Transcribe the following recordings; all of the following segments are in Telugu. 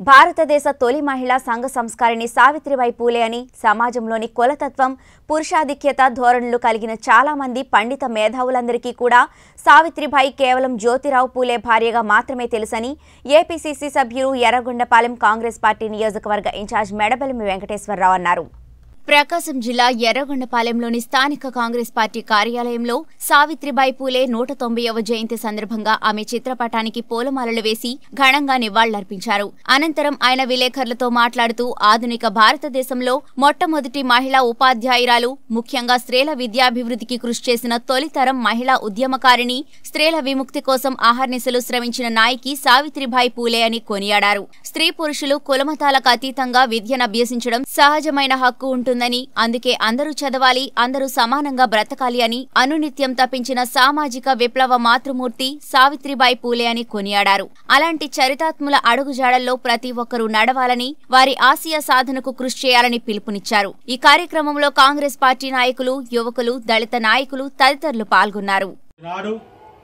భారతదేశ తొలి మహిళా సంఘ సంస్కారిణి సావిత్రిబాయి పూలే అని సమాజంలోని కులతత్వం పురుషాధిక్యత ధోరణులు కలిగిన చాలా మంది పండిత మేధావులందరికీ కూడా సావిత్రిబాయి కేవలం జ్యోతిరావు పూలే భార్యగా మాత్రమే తెలుసని ఏపీసీసీ సభ్యులు ఎర్రగొండపాలెం కాంగ్రెస్ పార్టీ నియోజకవర్గ ఇన్ఛార్జ్ మెడబెల్మి వెంకటేశ్వరరావు అన్నారు ప్రకాశం జిల్లా ఎర్రగొండపాలెంలోని స్థానిక కాంగ్రెస్ పార్టీ కార్యాలయంలో సావిత్రిబాయి పూలే నూట తొంభైవ జయంతి సందర్భంగా ఆమె చిత్రపటానికి పూలమాలలు వేసి ఘనంగా నివాళులర్పించారు అనంతరం ఆయన విలేకరులతో మాట్లాడుతూ ఆధునిక భారతదేశంలో మొట్టమొదటి మహిళా ఉపాధ్యాయురాలు ముఖ్యంగా స్త్రీల విద్యాభివృద్ధికి కృషి చేసిన తొలితరం మహిళా ఉద్యమకారిణి స్త్రీల విముక్తి కోసం ఆహర్నిశలు శ్రమించిన నాయకి సావిత్రిబాయి పూలే అని కొనియాడారు స్త్రీ పురుషులు కులమతాలకు అతీతంగా విద్యను అభ్యసించడం సహజమైన హక్కు ఉంటుందని అందుకే అందరూ చదవాలి అందరూ సమానంగా బ్రతకాలి అని అనునిత్యం తప్పించిన సామాజిక విప్లవ మాతృమూర్తి సావిత్రిబాయి పూలే అని కొనియాడారు అలాంటి చరితాత్ముల అడుగుజాడల్లో ప్రతి ఒక్కరూ నడవాలని వారి ఆశయ సాధనకు కృషి చేయాలని పిలుపునిచ్చారు ఈ కార్యక్రమంలో కాంగ్రెస్ పార్టీ నాయకులు యువకులు దళిత నాయకులు తదితరులు పాల్గొన్నారు నాడు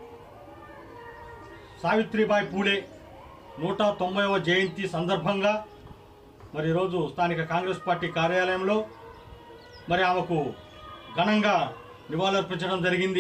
సావిత్రిబాయి పూలే నూట తొంభైవ జయంతి సందర్భంగా మరి ఈరోజు స్థానిక కాంగ్రెస్ పార్టీ కార్యాలయంలో మరి ఆమెకు ఘనంగా నివాళులర్పించడం జరిగింది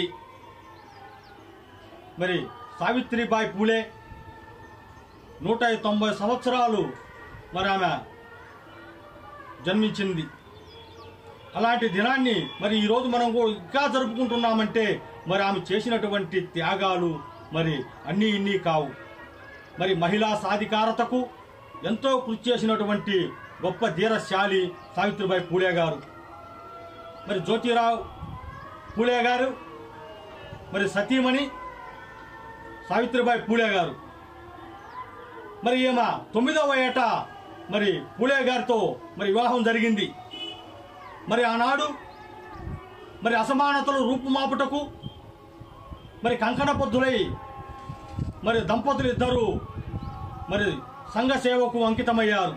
మరి సావిత్రిబాయి పూలే నూట తొంభై సంవత్సరాలు మరి ఆమె జన్మించింది అలాంటి దినాన్ని మరి ఈరోజు మనం కూడా ఇంకా జరుపుకుంటున్నామంటే మరి ఆమె చేసినటువంటి త్యాగాలు మరి అన్నీ ఇన్ని కావు మరి మహిళా సాధికారతకు ఎంతో కృషి చేసినటువంటి గొప్ప ధీరశాలి సావిత్రిబాయి పూలే గారు మరి జ్యోతిరావు పూలే గారు మరి సతీమణి సావిత్రిబాయి పూలే గారు మరి ఈమె తొమ్మిదవ ఏట మరి పూలే గారితో మరి వివాహం జరిగింది మరి ఆనాడు మరి అసమానతలు రూపుమాపుటకు మరి కంకణబద్ధులై మరి దంపతులు ఇద్దరు మరి సంఘ సేవకు అంకితమయ్యారు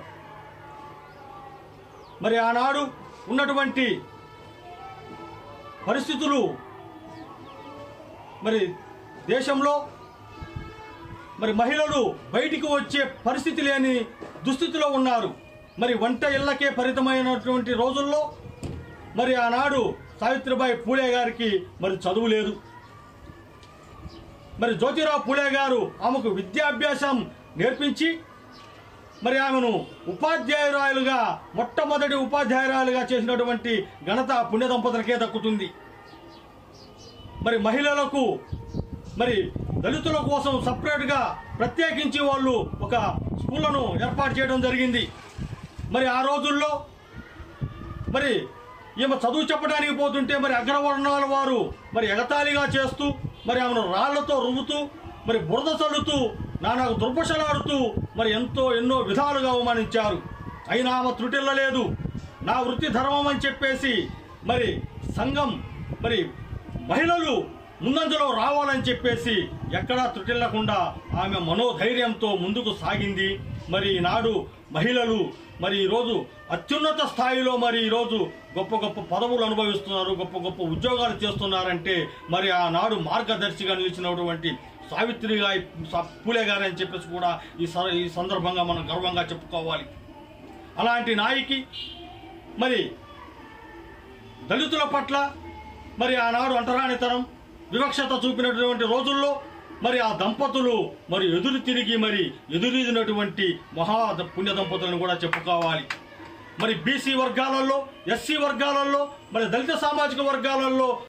మరి ఆనాడు ఉన్నటువంటి పరిస్థితులు మరి దేశంలో మరి మహిళలు బయటికి వచ్చే పరిస్థితి లేని దుస్థితిలో ఉన్నారు మరి వంట ఇళ్లకే పరితమైనటువంటి రోజుల్లో మరి ఆనాడు సావిత్రిబాయి పూలే గారికి మరి చదువు లేదు మరి జ్యోతిరావు పూలే గారు ఆమెకు విద్యాభ్యాసం నేర్పించి మరి ఆమెను ఉపాధ్యాయురాలుగా మొట్టమొదటి ఉపాధ్యాయురాలుగా చేసినటువంటి ఘనత పుణ్య దంపతులకే దక్కుతుంది మరి మహిళలకు మరి దళితుల కోసం సపరేట్గా ప్రత్యేకించి వాళ్ళు ఒక స్కూళ్లను ఏర్పాటు చేయడం జరిగింది మరి ఆ రోజుల్లో మరి ఈమె చదువు చెప్పడానికి పోతుంటే మరి అగ్రవర్ణాల వారు మరి ఎగతాళిగా చేస్తూ మరి ఆమెను రాళ్లతో రువ్వుతూ మరి బురద చల్లుతూ నానాకు దుర్భషలాడుతూ మరి ఎంతో ఎన్నో విధాలుగా అవమానించారు అయినా ఆమె త్రుటిల్లలేదు నా వృత్తి ధర్మం అని చెప్పేసి మరి సంఘం మరి మహిళలు ముందంజలో రావాలని చెప్పేసి ఎక్కడా త్రుటిల్లకుండా ఆమె మనోధైర్యంతో ముందుకు సాగింది మరి ఈనాడు మహిళలు మరి ఈరోజు అత్యున్నత స్థాయిలో మరి ఈరోజు గొప్ప గొప్ప పదవులు అనుభవిస్తున్నారు గొప్ప గొప్ప ఉద్యోగాలు చేస్తున్నారంటే మరి ఆనాడు మార్గదర్శిగా నిలిచినటువంటి సావిత్రిగా పూలే గారు అని చెప్పేసి కూడా ఈ స- ఈ సందర్భంగా మనం గర్వంగా చెప్పుకోవాలి అలాంటి నాయకి మరి దళితుల పట్ల మరి ఆనాడు అంటరానితనం వివక్షత చూపినటువంటి రోజుల్లో మరి ఆ దంపతులు మరి ఎదురు తిరిగి మరి ఎదురీదినటువంటి మహా ద- పుణ్య దంపతులను కూడా చెప్పుకోవాలి మరి బీసీ వర్గాలలో ఎస్సీ వర్గాలలో మరి దళిత సామాజిక వర్గాలలో